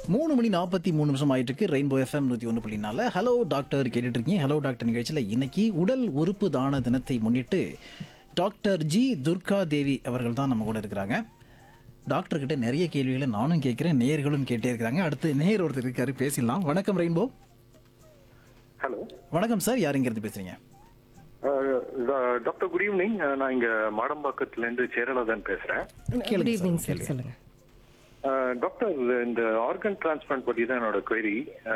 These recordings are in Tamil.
மூணு மணி நாற்பத்தி மூணு நிமிஷம் ஆயிட்டு இருக்கு ரெயின்போ எஃப்எம் நூற்றி ஒன்று புள்ளி நாலு ஹலோ டாக்டர் கேட்டுட்டு இருக்கீங்க ஹலோ டாக்டர் நிகழ்ச்சியில் இன்னைக்கு உடல் உறுப்பு தான தினத்தை முன்னிட்டு டாக்டர் ஜி துர்கா தேவி அவர்கள் தான் நம்ம கூட இருக்கிறாங்க டாக்டர் கிட்ட நிறைய கேள்விகளை நானும் கேட்குறேன் நேயர்களும் கேட்டே இருக்கிறாங்க அடுத்து நேயர் ஒருத்தர் இருக்காரு பேசிடலாம் வணக்கம் ரெயின்போ ஹலோ வணக்கம் சார் யாருங்கிறது பேசுறீங்க டாக்டர் குட் ஈவினிங் நான் இங்க மாடம்பாக்கத்துல இருந்து சேரலாதன் பேசுறேன் குட் ஈவினிங் சார் சொல்லுங்க டாக்டர் இந்த ஆர்கன் டிரான்ஸ்பிளான்ட் பத்தி தான் என்னோட query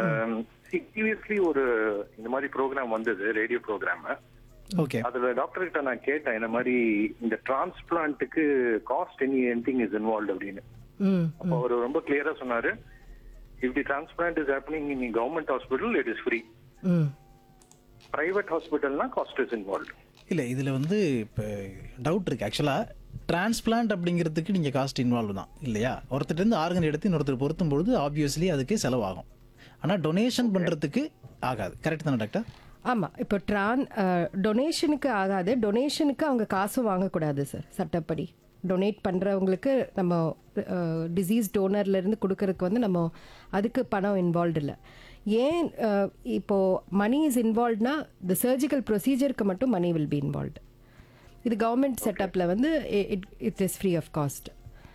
சீரியஸ்லி ஒரு இந்த மாதிரி ப்ரோக்ராம் வந்தது ரேடியோ ப்ரோக்ராம் ஓகே அதுல டாக்டர் கிட்ட நான் கேட்டேன் இந்த மாதிரி இந்த டிரான்ஸ்பிளான்ட்டுக்கு cost any anything is involve அப்படின்னு ம் அப்போ அவர் ரொம்ப கிளியரா சொன்னாரு if the transplant is happening in government hospital it is free ம் பிரைவேட் ஹாஸ்பிட்டல்னா காஸ்ட் இஸ் இன்வால்வ் இல்லை இதில் வந்து இப்போ டவுட் இருக்குது ஆக்சுவலாக டிரான்ஸ்பிளான்ட் அப்படிங்கிறதுக்கு நீங்கள் காஸ்ட் இன்வால்வ் தான் இல்லையா ஒருத்தர்லேருந்து ஆர்கன் எடுத்து இன்னொருத்தர் பொருத்தும் பொழுது ஆப்வியஸ்லி அதுக்கு செலவாகும் ஆனால் டொனேஷன் பண்ணுறதுக்கு ஆகாது கரெக்ட் தானே டாக்டர் ஆமாம் இப்போ ட்ரான் டொனேஷனுக்கு ஆகாது டொனேஷனுக்கு அவங்க காசும் வாங்கக்கூடாது சார் சட்டப்படி டொனேட் பண்ணுறவங்களுக்கு நம்ம டிசீஸ் டோனர்லேருந்து கொடுக்கறதுக்கு வந்து நம்ம அதுக்கு பணம் இன்வால்வ் இல்லை ஏன் அஹ், இப்போ மணி இஸ் இன்வால்வ்னா த சர்ஜிக்கல் ப்ரொசீஜருக்கு மட்டும் மணி வில் பி இன்வால்வ்டு இது கவர்மெண்ட் செட்டப்பில் வந்து it it is free of cost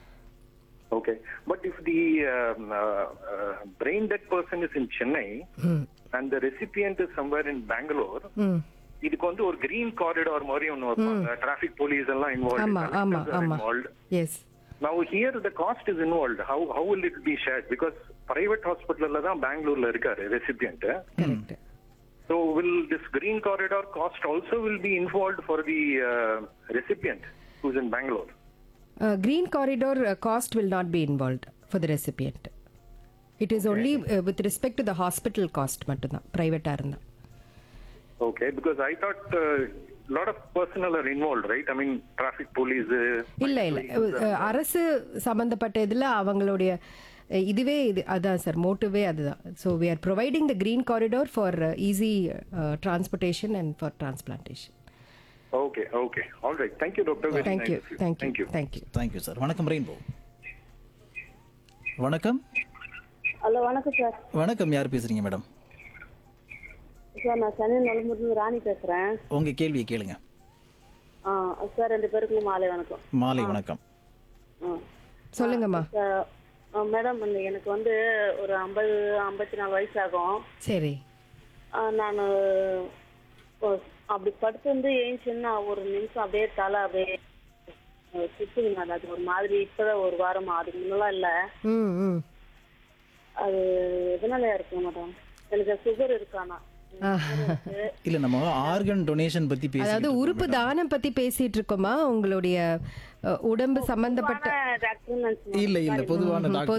Okay, but if the um, uh, uh, brain dead person is in Chennai and the recipient is somewhere in Bangalore, ம் இதுக்கு வந்து ஒரு கிரீன் காரிடார் மாதிரி ஒன்று வைப்பாங்க டிராஃபிக் போலீஸ் எல்லாம் ஆமாம் ஆமாம் ஆமாம் involve yes Now here the cost is involved. How how will it be shared? Because private hospitalல தான் பெங்களூர்ல இருக்காரு recipient. Correct So will this green corridor cost also will be involved for the uh, recipient who's in Bangalore? Uh, green corridor uh, cost will not be involved for the recipient. It is only uh, with respect to the hospital cost மட்டும்தான் ப்ரைவேட்டாக இருந்தால் Okay, because I thought a lot of personnel are involved, right? I mean, traffic police. uh, இல்லை இல்லை அரசு சம்மந்தப்பட்ட இதில் அவங்களுடைய uh, இதுவே இது அதான் சார் மோட்டிவே அதுதான் so we are providing the green corridor for easy transportation and for transplantation Okay, okay. All right. Thank you, doctor. Very thank you nice of you. Thank you Thank you. Thank you thank you sir வணக்கம் ரெயின்போ வணக்கம் ஹலோ வணக்கம் சார் வணக்கம் யார் பேசுகிறீங்க மேடம் சார் நான் சென்னை நலமுருந்து ராணி பேசுகிறேன் உங்கள் கேள்வியை கேளுங்க ஆ சார் ரெண்டு பேருக்கும் மாலை வணக்கம் மாலை வணக்கம் ஆ சொல்லுங்கம்மா சார் ஆ, மேடம் இந்த எனக்கு வந்து ஒரு ஐம்பது ஐம்பத்தி நாலு வயசு ஆகும் சரி நான் அப்படி படுத்திருந்து ஏஞ்சின்னா ஒரு நிமிஷம் அப்படியே தலை அப்படியே சுற்றுது மேடம் அது ஒரு மாதிரி இப்போதான் ஒரு வாரமா அதுக்கு முன்னெல்லாம் இல்லை ம் ம் அது எதனால இருக்கு மேடம் எனக்கு சுகர் இருக்கானா இல்லை நம்ம ஆர்கன் டொனேஷன் பற்றி பேசி அதாவது உறுப்பு தானம் பற்றி பேசிட்டு இருக்கோமா உங்களுடைய uh, உடம்பு சம்பந்தப்பட்ட டாக்டர் நினச்சி இல்லை இல்லை பொதுவான டாக்டர்